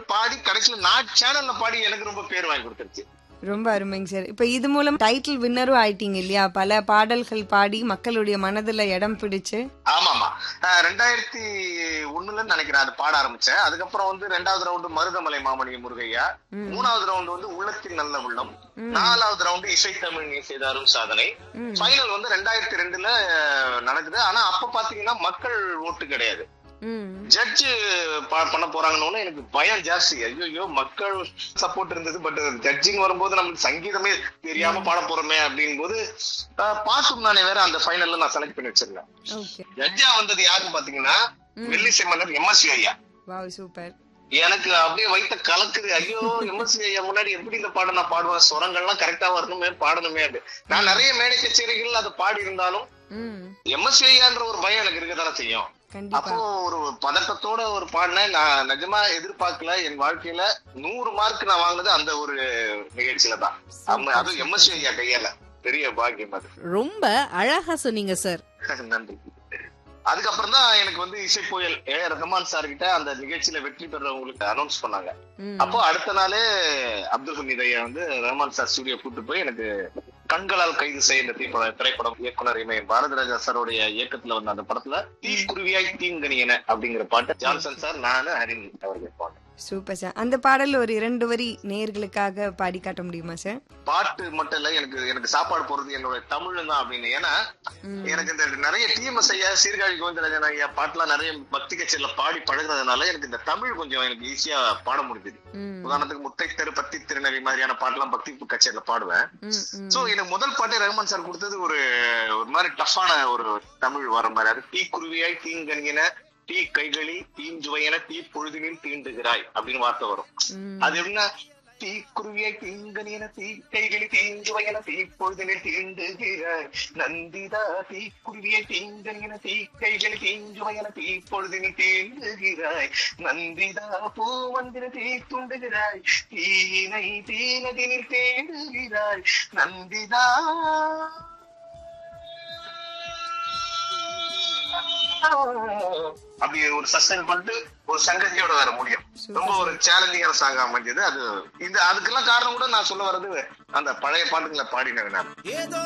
பாடி கடைசியில நான் சேனல்ல பாடி எனக்கு ரொம்ப பேர் வாங்கி கொடுத்துருச்சு ரொம்ப அருமைங்க சார் இப்ப இது மூலம் டைட்டில் வின்னரும் ஆயிட்டீங்க இல்லையா பல பாடல்கள் பாடி மக்களுடைய மனதுல இடம் பிடிச்சு ஆமாமா அஹ் ரெண்டாயிரத்தி ஒண்ணுல நினைக்கிறேன் அது பாட ஆரம்பிச்சேன் அதுக்கப்புறம் வந்து ரெண்டாவது ரவுண்டு மருதமலை மாமணி முருகையா ம். மூணாவது ரவுண்டு வந்து உள்ளத்தில் நல்ல உள்ளம் ம். நாலாவது ரவுண்டு இசை தமிழ் நீ செய்தாரும் சாதனை ம். ஃபைனல் வந்து ரெண்டாயிரத்தி ரெண்டுல அஹ், நடக்குது ஆனா அப்ப பாத்தீங்கன்னா மக்கள் ஓட்டு கிடையாது ம். ஜட்ஜ் பண்ண போறாங்கன்னு எனக்கு பயம் ஜாஸ்தி ஐயோ மக்கள் சப்போர்ட் இருந்தது பட் ஜட்ஜிங் வரும்போது நமக்கு சங்கீதமே தெரியாம பாட போறோமே அப்படின் போது அஹ், பாட்டும் நானே வேற அந்த ஃபைனல்ல நான் செலக்ட் பண்ணி வச்சிருந்தேன் ஓகே ஜட்ஜா வந்தது யாருன்னு பாத்தீங்கன்னா ம். வெள்ளிசை மன்னர் எம்எஸ்சி ஐயா வாவ் சூப்பர் எனக்கு அப்படியே வைத்த கலக்குது ஐயோ எம்எஸ்சி ஐயா முன்னாடி எப்படி இந்த பாடம் நான் பாடுவேன் சுரங்கள்லாம் கரெக்டா வரணுமே பாடணுமே அப்படி நான் நிறைய மேடை கச்சேரிகள் அதை பாடி இருந்தாலும் ம் எம்எஸ்சி ஐயான்ற ஒரு பயம் எனக்கு இருக்கதானே செய்யும் கண்டிப்பா அப்போ ஒரு பதட்டத்தோட ஒரு பாடினேன் நான் நிஜமா எதிர்பார்க்கல என் வாழ்க்கையில நூறு மார்க் நான் வாங்கினது அந்த ஒரு நிகழ்ச்சியில தான் அவங்க அதுவும் எம்எஸ்சி ஐயா கையால பெரிய பாக்கியம் அது ரொம்ப அழகா சொன்னீங்க சார் நன்றி அதுக்கப்புறம் தான் எனக்கு வந்து இசை புயல் ஏ ரஹ்மான் சார் கிட்ட அந்த நிகழ்ச்சியில வெற்றி பெறவங்களுக்கு அனௌன்ஸ் பண்ணாங்க ம். அப்போ அடுத்த நாளே அப்துல் ஹமீத் ஐயா வந்து ரஹ்மான் சார் ஸ்டுடியோ கூட்டு போய் எனக்கு கண்களால் கைது செய்ய இந்த தீப்பட திரைப்படம் இயக்குனர் இமயம் பாரதிராஜா சாரோடைய இயக்கத்துல வந்த அந்த படத்துல தீக்குருவியாய் தீங்கனியன அப்படிங்கிற பாட்டு ஜான்சன் சார் நானு ஹரின் அவர்கள் பாட்டு சூப்பர் சார் அந்த பாடல் ஒரு இரண்டு வரி நேயர்களுக்காக பாடி காட்ட முடியுமா சார் பாட்டு மட்டும் இல்ல எனக்கு எனக்கு சாப்பாடு போறது என்னோட தமிழ் தான் அப்படின்னு ஏன்னா ம். எனக்கு இந்த நிறைய டிஎம்எஸ் ஐயா சீர்காழி கோவிந்தராஜன் ஐயா பாட்டுலாம் நிறைய பக்தி கச்சேரியில பாடி பழகுனதுனால எனக்கு இந்த தமிழ் கொஞ்சம் எனக்கு ஈஸியா பாட முடிஞ்சுது ம். உதாரணத்துக்கு முத்தை தெரு பத்தி திருநெறி மாதிரியான பாட்டுலாம் பக்தி கச்சேரியில பாடுவேன் ம், ம். சோ எனக்கு முதல் பாட்டே ரஹ்மான் சார் கொடுத்தது ஒரு ஒரு மாதிரி டஃப்பான ஒரு தமிழ் வர மாதிரி அது தீ குருவியாய் தீங்கனியன தீ கைகளி தீஞ்சுவையன தீ பொழுதினில் தீண்டுகிறாய் அப்படின்னு வார்த்தை வரும் ம். அது எப்படின்னா தீ குருவியாய் தீங்கனியன தீ கைகளி தீஞ்சுவையன தீ பொழுதினில் தீண்டுகிறாய் நந்திதா தீ குருவியை தீங்கனியன தீ கைகளி தீஞ்சுவையன தீ பொழுதினில் தீண்டுகிறாய் நந்திதா பூவந்திர தீ துண்டுகிறாய் தீனை தீனதினில் தேடுகிறாய் நந்திதா அப்படி ஒரு சஸ்டைன் பண்ணிட்டு ஒரு சங்கதியோட வர முடியும் ரொம்ப ஒரு சேலஞ்சிங்கான சாங் அமைஞ்சது அது இந்த அதுக்கெல்லாம் காரணம் கூட நான் சொல்ல வர்றது அந்த பழைய பாட்டுங்களை பாடினது நான் ஏதோ